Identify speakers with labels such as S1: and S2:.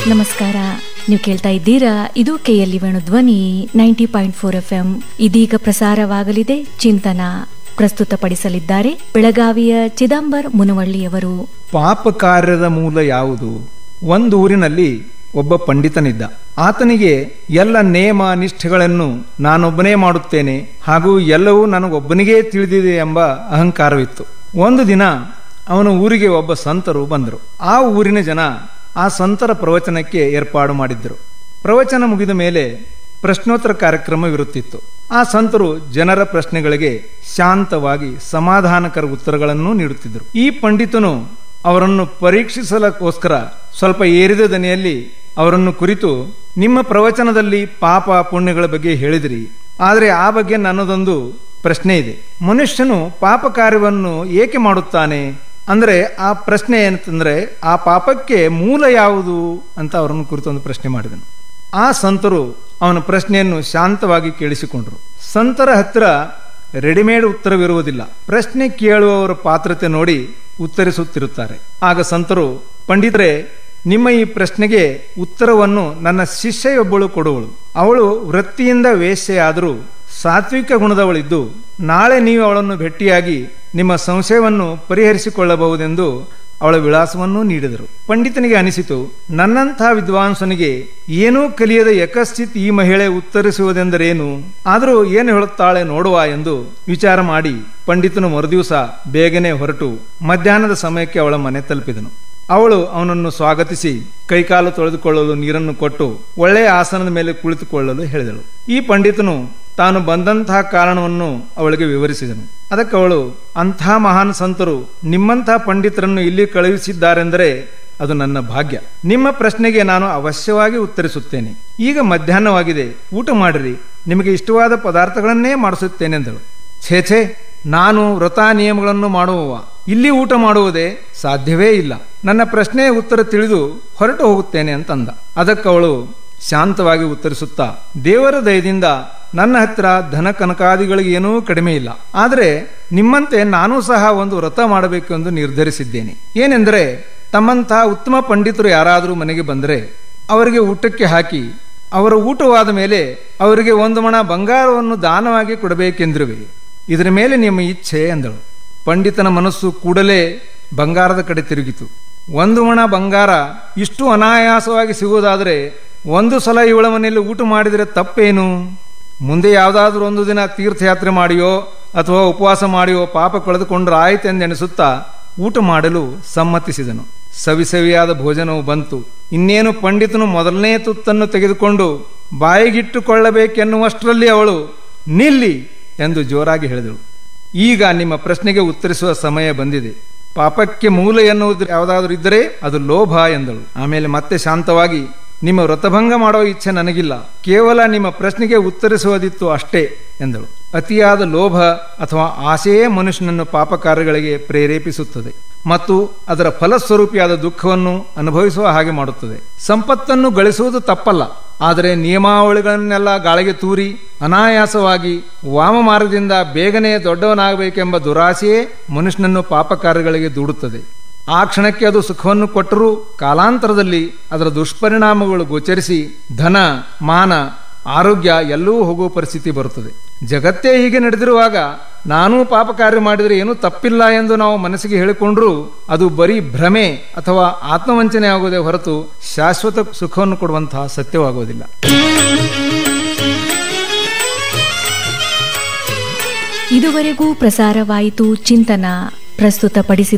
S1: ನಮಸ್ಕಾರ ನೀವು ಕೇಳ್ತಾ ಇದ್ದೀರಾ ಇದು KLE Venu Dhwani ninety point four F M ಇದೀಗ ಪ್ರಸಾರವಾಗಲಿದೆ ಚಿಂತನ ಪ್ರಸ್ತುತಪಡಿಸಲಿದ್ದಾರೆ ಬೆಳಗಾವಿಯ ಚಿದಂಬರ್ ಮುನವಳ್ಳಿಯವರು
S2: ಪಾಪ ಕಾರ್ಯದ ಮೂಲ ಯಾವುದು ಒಂದು ಊರಿನಲ್ಲಿ ಒಬ್ಬ ಪಂಡಿತನಿದ್ದ ಆತನಿಗೆ ಎಲ್ಲ ನೇಮ ನಿಷ್ಠೆಗಳನ್ನು ನಾನೊಬ್ಬನೇ ಮಾಡುತ್ತೇನೆ ಹಾಗೂ ಎಲ್ಲವೂ ನನಗೊಬ್ಬನಿಗೇ ತಿಳಿದಿದೆ ಎಂಬ ಅಹಂಕಾರವಿತ್ತು ಒಂದು ದಿನ ಅವನ ಊರಿಗೆ ಒಬ್ಬ ಸಂತರು ಬಂದರು ಆ ಊರಿನ ಜನ ಆ ಸಂತರ ಪ್ರವಚನಕ್ಕೆ ಏರ್ಪಾಡು ಮಾಡಿದ್ದರು ಪ್ರವಚನ ಮುಗಿದ ಮೇಲೆ ಪ್ರಶ್ನೋತ್ತರ ಕಾರ್ಯಕ್ರಮವಿರುತ್ತಿತ್ತು ಆ ಸಂತರು ಜನರ ಪ್ರಶ್ನೆಗಳಿಗೆ ಶಾಂತವಾಗಿ ಸಮಾಧಾನಕರ ಉತ್ತರಗಳನ್ನು ನೀಡುತ್ತಿದ್ದರು ಈ ಪಂಡಿತನು ಅವರನ್ನು ಪರೀಕ್ಷಿಸಲಕ್ಕೋಸ್ಕರ ಸ್ವಲ್ಪ ಏರಿದ ದನಿಯಲ್ಲಿ ಅವರನ್ನು ಕುರಿತು ನಿಮ್ಮ ಪ್ರವಚನದಲ್ಲಿ ಪಾಪ ಪುಣ್ಯಗಳ ಬಗ್ಗೆ ಹೇಳಿದಿರಿ ಆದರೆ ಆ ಬಗ್ಗೆ ನನ್ನದೊಂದು ಪ್ರಶ್ನೆ ಇದೆ ಮನುಷ್ಯನು ಪಾಪ ಕಾರ್ಯವನ್ನು ಏಕೆ ಮಾಡುತ್ತಾನೆ ಅಂದ್ರೆ ಆ ಪ್ರಶ್ನೆ ಏನಂತಂದ್ರೆ ಆ ಪಾಪಕ್ಕೆ ಮೂಲ ಯಾವುದು ಅಂತ ಅವರನ್ನು ಕುರಿತು ಒಂದು ಪ್ರಶ್ನೆ ಮಾಡಿದನು ಆ ಸಂತರು ಅವನ ಪ್ರಶ್ನೆಯನ್ನು ಶಾಂತವಾಗಿ ಕೇಳಿಸಿಕೊಂಡರು ಸಂತರ ಹತ್ತಿರ ರೆಡಿಮೇಡ್ ಉತ್ತರವಿರುವುದಿಲ್ಲ ಪ್ರಶ್ನೆ ಕೇಳುವವರ ಪಾತ್ರತೆ ನೋಡಿ ಉತ್ತರಿಸುತ್ತಿರುತ್ತಾರೆ ಆಗ ಸಂತರು ಪಂಡಿತರೆ ನಿಮ್ಮ ಈ ಪ್ರಶ್ನೆಗೆ ಉತ್ತರವನ್ನು ನನ್ನ ಶಿಷ್ಯೆಯೊಬ್ಬಳು ಕೊಡುವಳು ಅವಳು ವೃತ್ತಿಯಿಂದ ವೇಶ್ಯೆಯಾದರೂ ಸಾತ್ವಿಕ ಗುಣದವಳಿದ್ದು ನಾಳೆ ನೀವು ಅವಳನ್ನು ಭೇಟಿಯಾಗಿ ನಿಮ್ಮ ಸಂಶಯವನ್ನು ಪರಿಹರಿಸಿಕೊಳ್ಳಬಹುದೆಂದು ಅವಳ ವಿಳಾಸವನ್ನೂ ನೀಡಿದರು ಪಂಡಿತನಿಗೆ ಅನಿಸಿತು ನನ್ನಂಥ ವಿದ್ವಾಂಸನಿಗೆ ಏನೂ ಕಲಿಯದ ಯಕಶ್ಚಿತ್ ಈ ಮಹಿಳೆ ಉತ್ತರಿಸುವುದೆಂದರೇನು ಆದರೂ ಏನು ಹೇಳುತ್ತಾಳೆ ನೋಡುವ ಎಂದು ವಿಚಾರ ಮಾಡಿ ಪಂಡಿತನು ಮರುದಿವಸ ಬೇಗನೆ ಹೊರಟು ಮಧ್ಯಾಹ್ನದ ಸಮಯಕ್ಕೆ ಅವಳ ಮನೆ ತಲುಪಿದನು ಅವಳು ಅವನನ್ನು ಸ್ವಾಗತಿಸಿ ಕೈಕಾಲು ತೊಳೆದುಕೊಳ್ಳಲು ನೀರನ್ನು ಕೊಟ್ಟು ಒಳ್ಳೆಯ ಆಸನದ ಮೇಲೆ ಕುಳಿತುಕೊಳ್ಳಲು ಹೇಳಿದಳು ಈ ಪಂಡಿತನು ತಾನು ಬಂದಂತಹ ಕಾರಣವನ್ನು ಅವಳಿಗೆ ವಿವರಿಸಿದನು ಅದಕ್ಕೆ ಅವಳು ಅಂಥ ಮಹಾನ್ ಸಂತರು ನಿಮ್ಮಂಥ ಪಂಡಿತರನ್ನು ಇಲ್ಲಿ ಕಳುಹಿಸಿದ್ದಾರೆಂದರೆ ಅದು ನನ್ನ ಭಾಗ್ಯ ನಿಮ್ಮ ಪ್ರಶ್ನೆಗೆ ನಾನು ಅವಶ್ಯವಾಗಿ ಉತ್ತರಿಸುತ್ತೇನೆ ಈಗ ಮಧ್ಯಾಹ್ನವಾಗಿದೆ ಊಟ ಮಾಡಿರಿ ನಿಮಗೆ ಇಷ್ಟವಾದ ಪದಾರ್ಥಗಳನ್ನೇ ಮಾಡಿಸುತ್ತೇನೆಂದಳು ಛೇ ಛೇ ನಾನು ವ್ರತ ನಿಯಮಗಳನ್ನು ಮಾಡುವವ ಇಲ್ಲಿ ಊಟ ಮಾಡುವುದೇ ಸಾಧ್ಯವೇ ಇಲ್ಲ ನನ್ನ ಪ್ರಶ್ನೆಯ ಉತ್ತರ ತಿಳಿದು ಹೊರಟು ಹೋಗುತ್ತೇನೆ ಅಂತಂದ ಅದಕ್ಕವಳು ಶಾಂತವಾಗಿ ಉತ್ತರಿಸುತ್ತಾ ದೇವರ ದಯದಿಂದ ನನ್ನ ಹತ್ರ ಧನ ಕನಕಾದಿಗಳಿಗೆ ಏನೂ ಕಡಿಮೆ ಇಲ್ಲ ಆದರೆ ನಿಮ್ಮಂತೆ ನಾನೂ ಸಹ ಒಂದು ವ್ರತ ಮಾಡಬೇಕು ಎಂದು ನಿರ್ಧರಿಸಿದ್ದೇನೆ ಏನೆಂದರೆ ತಮ್ಮಂತಹ ಉತ್ತಮ ಪಂಡಿತರು ಯಾರಾದರೂ ಮನೆಗೆ ಬಂದರೆ ಅವರಿಗೆ ಊಟಕ್ಕೆ ಹಾಕಿ ಅವರ ಊಟವಾದ ಮೇಲೆ ಅವರಿಗೆ ಒಂದು ಮಣ ಬಂಗಾರವನ್ನು ದಾನವಾಗಿ ಕೊಡಬೇಕೆಂದಿರುವೆ ಇದರ ಮೇಲೆ ನಿಮ್ಮ ಇಚ್ಛೆ ಎಂದಳು ಪಂಡಿತನ ಮನಸ್ಸು ಕೂಡಲೇ ಬಂಗಾರದ ಕಡೆ ತಿರುಗಿತು ಒಂದು ಮಣ ಬಂಗಾರ ಇಷ್ಟು ಅನಾಯಾಸವಾಗಿ ಸಿಗುವುದಾದರೆ ಒಂದು ಸಲ ಇವಳ ಮನೆಯಲ್ಲಿ ಊಟ ಮಾಡಿದರೆ ತಪ್ಪೇನು ಮುಂದೆ ಯಾವುದಾದ್ರೂ ಒಂದು ದಿನ ತೀರ್ಥಯಾತ್ರೆ ಮಾಡಿಯೋ ಅಥವಾ ಉಪವಾಸ ಮಾಡಿಯೋ ಪಾಪ ಕಳೆದುಕೊಂಡ್ರೆ ಆಯ್ತೆಂದೆಣಿಸುತ್ತಾ ಊಟ ಮಾಡಲು ಸಮ್ಮತಿಸಿದನು ಸವಿಸವಿಯಾದ ಭೋಜನವು ಬಂತು ಇನ್ನೇನು ಪಂಡಿತನು ಮೊದಲನೇ ತುತ್ತನ್ನು ತೆಗೆದುಕೊಂಡು ಬಾಯಿಗಿಟ್ಟುಕೊಳ್ಳಬೇಕೆನ್ನುವಷ್ಟರಲ್ಲಿ ಅವಳು ನಿಲ್ಲಿ ಎಂದು ಜೋರಾಗಿ ಹೇಳಿದಳು ಈಗ ನಿಮ್ಮ ಪ್ರಶ್ನೆಗೆ ಉತ್ತರಿಸುವ ಸಮಯ ಬಂದಿದೆ ಪಾಪಕ್ಕೆ ಮೂಲ ಎನ್ನುವುದು ಯಾವುದಾದ್ರೂ ಇದ್ದರೆ ಅದು ಲೋಭ ಎಂದಳು ಆಮೇಲೆ ಮತ್ತೆ ಶಾಂತವಾಗಿ ನಿಮ್ಮ ವ್ರತಭಂಗ ಮಾಡೋ ಇಚ್ಛೆ ನನಗಿಲ್ಲ ಕೇವಲ ನಿಮ್ಮ ಪ್ರಶ್ನೆಗೆ ಉತ್ತರಿಸುವುದಿತ್ತು ಅಷ್ಟೇ ಎಂದಳು ಅತಿಯಾದ ಲೋಭ ಅಥವಾ ಆಸೆಯೇ ಮನುಷ್ಯನನ್ನು ಪಾಪ ಕಾರ್ಯಗಳಿಗೆ ಪ್ರೇರೇಪಿಸುತ್ತದೆ ಮತ್ತು ಅದರ ಫಲಸ್ವರೂಪಿಯಾದ ದುಃಖವನ್ನು ಅನುಭವಿಸುವ ಹಾಗೆ ಮಾಡುತ್ತದೆ ಸಂಪತ್ತನ್ನು ಗಳಿಸುವುದು ತಪ್ಪಲ್ಲ ಆದರೆ ನಿಯಮಾವಳಿಗಳನ್ನೆಲ್ಲ ಗಾಳಿಗೆ ತೂರಿ ಅನಾಯಾಸವಾಗಿ ವಾಮ ಮಾರ್ಗದಿಂದ ಬೇಗನೆ ದೊಡ್ಡವನಾಗಬೇಕೆಂಬ ದುರಾಸೆಯೇ ಮನುಷ್ಯನನ್ನು ಪಾಪ ಕಾರ್ಯಗಳಿಗೆ ದೂಡುತ್ತದೆ ಆ ಕ್ಷಣಕ್ಕೆ ಅದು ಸುಖವನ್ನು ಕೊಟ್ಟರೂ ಕಾಲಾಂತರದಲ್ಲಿ ಅದರ ದುಷ್ಪರಿಣಾಮಗಳು ಗೋಚರಿಸಿ ಧನ ಮಾನ ಆರೋಗ್ಯ ಎಲ್ಲವೂ ಹೋಗುವ ಪರಿಸ್ಥಿತಿ ಬರುತ್ತದೆ ಜಗತ್ತೇ ಹೀಗೆ ನಡೆದಿರುವಾಗ ನಾನೂ ಪಾಪ ಕಾರ್ಯ ಮಾಡಿದರೆ ಏನೂ ತಪ್ಪಿಲ್ಲ ಎಂದು ನಾವು ಮನಸ್ಸಿಗೆ ಹೇಳಿಕೊಂಡ್ರೂ ಅದು ಬರೀ ಭ್ರಮೆ ಅಥವಾ ಆತ್ಮವಂಚನೆ ಆಗುವುದೇ ಹೊರತು ಶಾಶ್ವತ ಸುಖವನ್ನು ಕೊಡುವಂತಹ ಸತ್ಯವಾಗುವುದಿಲ್ಲ
S1: ಇದುವರೆಗೂ ಪ್ರಸಾರವಾಯಿತು ಚಿಂತನ ಪ್ರಸ್ತುತಪಡಿಸಿದ